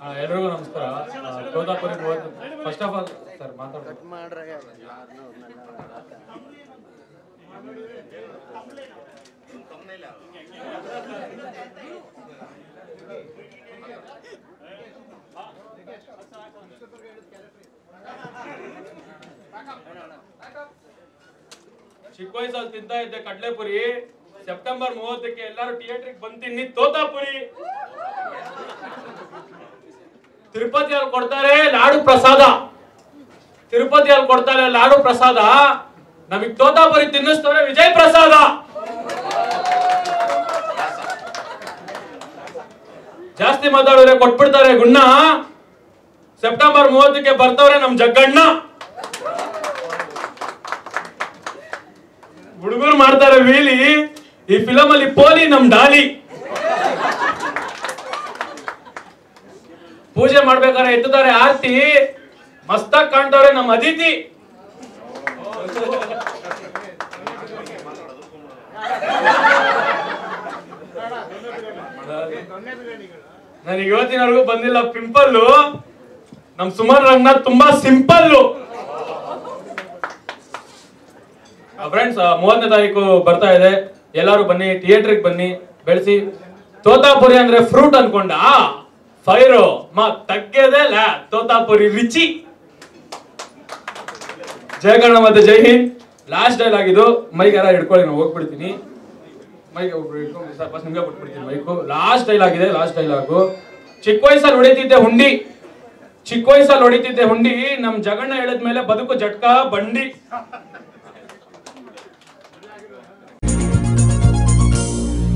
ಆ, ಎಲ್ರಿಗೂ ನಮಸ್ಕಾರ Totapuri first of all sir ಮಾತಾಡ್ಬೇಕು ಚಿಕ್ಕ ವಯಸ್ಸಲ್ಲಿ ತಿಂತಾ ಇದ್ದೆ ಕಡ್ಲೆಪುರಿ ಸೆಪ್ಟೆಂಬರ್ ಮೂವತ್ತಕ್ಕೆ ಎಲ್ಲರೂ ಥಿಯೇಟ್ರಿಗೆ ಬಂದ್ ತಿನ್ನಿ ತೋತಾಪುರಿ ತಿರುಪತಿಯಲ್ಲಿ ಕೊಡ್ತಾರೆ ಲಾಡು ಪ್ರಸಾದ ತಿರುಪತಿಯಲ್ಲಿ ಕೊಡ್ತಾರೆ ಲಾಡು ಪ್ರಸಾದ ನಮಗ್ ತೋತಾಪುರಿ ತಿನ್ನಿಸ್ತವ್ರೆ ವಿಜಯ್ ಪ್ರಸಾದ ಜಾಸ್ತಿ ಮಾತಾಡಿದ್ರೆ ಕೊಟ್ಬಿಡ್ತಾರೆ ಗುಣ್ಣ ಸೆಪ್ಟೆಂಬರ್ ಮೂವತ್ತಕ್ಕೆ ಬರ್ತವ್ರೆ ನಮ್ ಜಗ್ಗಣ್ಣ ಹುಡುಗರು ಮಾಡ್ತಾರೆ ವೀಲಿ ಈ ಫಿಲಮ್ ಅಲ್ಲಿ ಪೋಲಿ ನಮ್ ಡಾಲಿ ಪೂಜೆ ಮಾಡ್ಬೇಕಾದ್ರೆ ಎತ್ತುತ್ತಾರೆ ಆರ್ತಿ ಮಸ್ತಾಗ್ ಕಾಣ್ತವ್ರೆ ನಮ್ ಅದಿತಿ ನನಗೆ ಇವತ್ತಿನವರೆಗೂ ಬಂದಿಲ್ಲ ಪಿಂಪಲ್ಲು ನಮ್ ಸುಮನ್ ರಂಗನಾಥ್ ತುಂಬಾ ಸಿಂಪಲ್ಲು ಫ್ರೆಂಡ್ಸ್ ಮೂವತ್ತನೇ ತಾರೀಕು ಬರ್ತಾ ಇದೆ ಎಲ್ಲರೂ ಬನ್ನಿ ಥಿಯೇಟ್ರಿಗೆ ಬನ್ನಿ ಬೆಳೆಸಿ ತೋತಾಪುರಿ ಅಂದ್ರೆ ಫ್ರೂಟ್ ಅನ್ಕೊಂಡ ಫೈರು ಮ ತಗ್ಗದೆ ಲಾ ತೋತಾಪುರಿ ರುಚಿ ಜಯ ಕನ್ನಡ ಮತ್ತೆ ಜೈ ಹಿಂದ್ ಲಾಸ್ಟ್ ಡೈಲಾಗ್ ಇದು ಮೈಕ್ ಯಾರ ಹಿಡ್ಕೊಳ್ಳಿ ನಾನು ಹೋಗ್ಬಿಡ್ತೀನಿ ಮೈಕ್ ಒಬ್ರು ಹಿಡ್ಕೊಂಡು ಸರ್ ಫಸ್ಟ್ ನಿಮ್ಗೆ ಕೊಟ್ಬಿಡ್ತೀನಿ ಮೈಕು ಲಾಸ್ಟ್ ಡೈಲಾಗ್ ಇದೆ ಲಾಸ್ಟ್ ಡೈಲಾಗು ಚಿಕ್ಕ ವಯಸ್ಸಲ್ಲಿ ಹೊಡಿತಿದ್ದೆ ಹುಂಡಿ ಚಿಕ್ಕ ವಯಸ್ಸಲ್ಲಿ ಹೊಡಿತಿದ್ದೆ ಹುಂಡಿ ನಮ್ ಜಗಣ್ಣ ಹೇಳಿದ್ಮೇಲೆ ಬದುಕು ಜಟ್ಕ ಬಂಡಿ